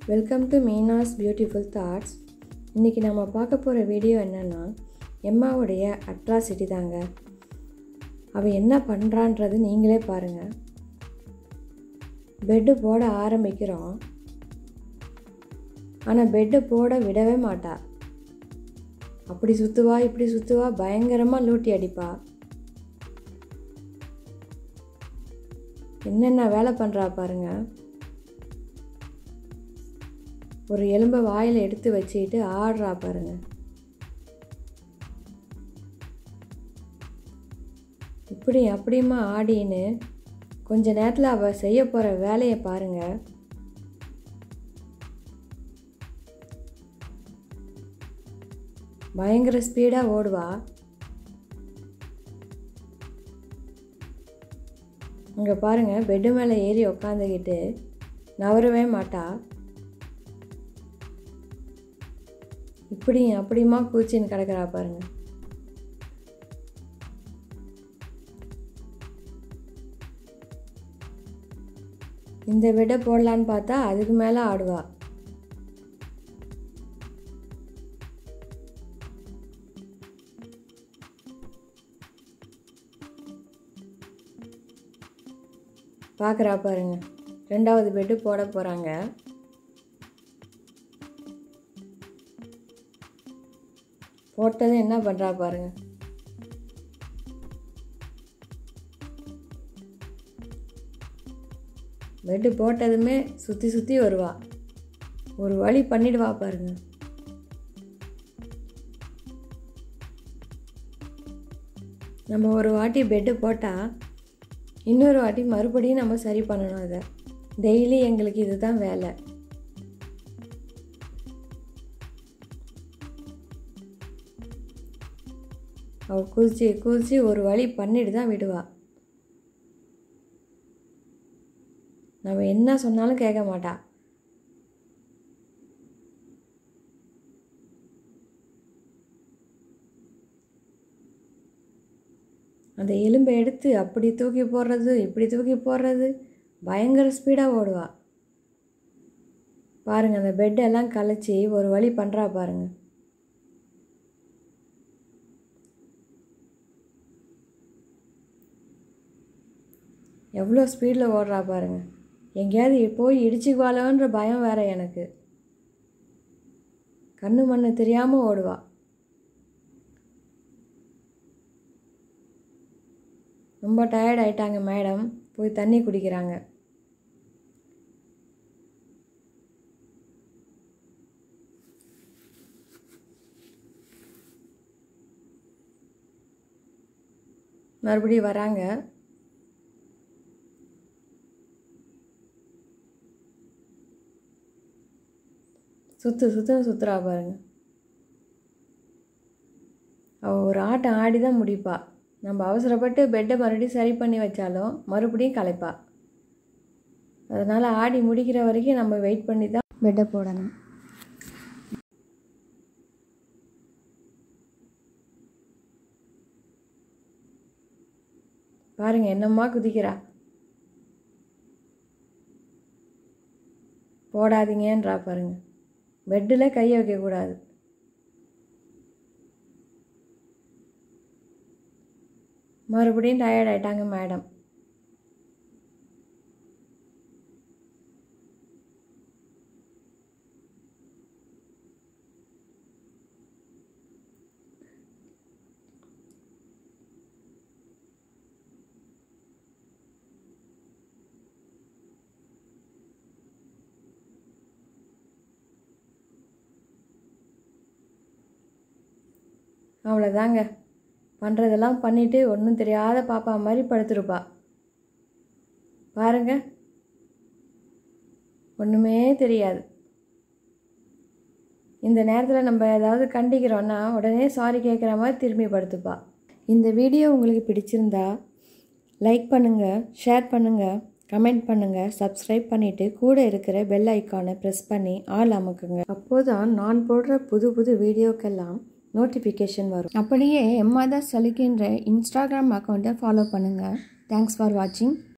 welcome to Meena's beautiful thoughts இன்றைக்கி நம்ம பார்க்க போகிற வீடியோ என்னென்னா எம்மாவுடைய அட்ராசிட்டி தாங்க அவள் என்ன பண்ணுறான்றது நீங்களே பாருங்கள் பெட்டு போட ஆரம்பிக்கிறோம் ஆனால் பெட்டு போட விடவே மாட்டா அப்படி சுற்றுவா இப்படி சுற்றுவா பயங்கரமாக லூட்டி அடிப்பா என்னென்ன வேலை பண்ணுறா பாருங்க ஒரு எலும்பை வாயில் எடுத்து வச்சுக்கிட்டு ஆடுறா பாருங்க இப்படி அப்படியுமா ஆடின்னு கொஞ்ச நேரத்தில் அவள் செய்ய போகிற வேலையை பாருங்க பயங்கர ஸ்பீடாக ஓடுவா இங்கே பாருங்கள் பெட்டு மேலே ஏறி உக்காந்துக்கிட்டு நவரவே மாட்டா இப்படி அப்படியுமா கூச்சின்னு கிடக்கிறா பாருங்க இந்த பெட்டை போடலான்னு பார்த்தா அதுக்கு மேலே ஆடுவா பார்க்குறா பாருங்க ரெண்டாவது பெட்டு போட போகிறாங்க போட்டதும் என்ன பண்ணுறா பாருங்க பெட்டு போட்டதுமே சுற்றி சுற்றி வருவா ஒரு வழி பண்ணிடுவா பாருங்க நம்ம ஒரு வாட்டி பெட்டு போட்டால் இன்னொரு வாட்டி மறுபடியும் நம்ம சரி பண்ணணும் அதை டெய்லி எங்களுக்கு இதுதான் வேலை அவள் குதிச்சு குதிச்சு ஒரு வழி பண்ணிட்டு தான் விடுவா நம்ம என்ன சொன்னாலும் கேட்க மாட்டா அந்த எலும்பை எடுத்து அப்படி தூக்கி போடுறது இப்படி தூக்கி போடுறது பயங்கர ஸ்பீடாக ஓடுவா பாருங்கள் அந்த பெட்டெல்லாம் கலைச்சி ஒரு வழி பண்ணுறா பாருங்கள் எவ்வளோ ஸ்பீடில் ஓடுறா பாருங்க எங்கேயாவது போய் இடிச்சுக்குவாளோன்ற பயம் வேற எனக்கு கண்ணு மண்ணு தெரியாமல் ஓடுவா ரொம்ப டயர்ட் ஆயிட்டாங்க மேடம் போய் தண்ணி குடிக்கிறாங்க மறுபடியும் வராங்க சுற்று சுற்றுன்னு சுற்றுறா பாருங்க அவள் ஒரு ஆட்டம் ஆடி தான் முடிப்பா நம்ம அவசரப்பட்டு பெட்டை மறுபடியும் சரி பண்ணி வச்சாலும் மறுபடியும் கலைப்பா அதனால் ஆடி முடிக்கிற வரைக்கும் நம்ம வெயிட் பண்ணி தான் பெட்டை போடணும் பாருங்க என்னம்மா குதிக்கிறா போடாதீங்கன்றா பாருங்க பெட்டில் கையை வைக்கக்கூடாது மறுபடியும் டயர்ட் ஆயிட்டாங்க மேடம் அவ்வளோதாங்க பண்ணுறதெல்லாம் பண்ணிவிட்டு ஒன்றும் தெரியாத பாப்பா மாதிரி படுத்துருப்பா பாருங்க ஒன்றுமே தெரியாது இந்த நேரத்தில் நம்ம ஏதாவது கண்டிக்கிறோன்னா உடனே சாரி கேட்குற மாதிரி திரும்பி படுத்துப்பா இந்த வீடியோ உங்களுக்கு பிடிச்சிருந்தா லைக் பண்ணுங்கள் ஷேர் பண்ணுங்கள் கமெண்ட் பண்ணுங்கள் சப்ஸ்கிரைப் பண்ணிவிட்டு கூட இருக்கிற பெல் ஐக்கானை ப்ரெஸ் பண்ணி ஆல் அமுக்குங்க அப்போதான் நான் போடுற புது புது வீடியோக்கெல்லாம் நோட்டிஃபிகேஷன் வரும் அப்படியே எம்மாதா சலுக்கின்ற இன்ஸ்டாகிராம் அக்கௌண்ட்டை ஃபாலோ பண்ணுங்கள் தேங்க்ஸ் ஃபார் வாட்சிங்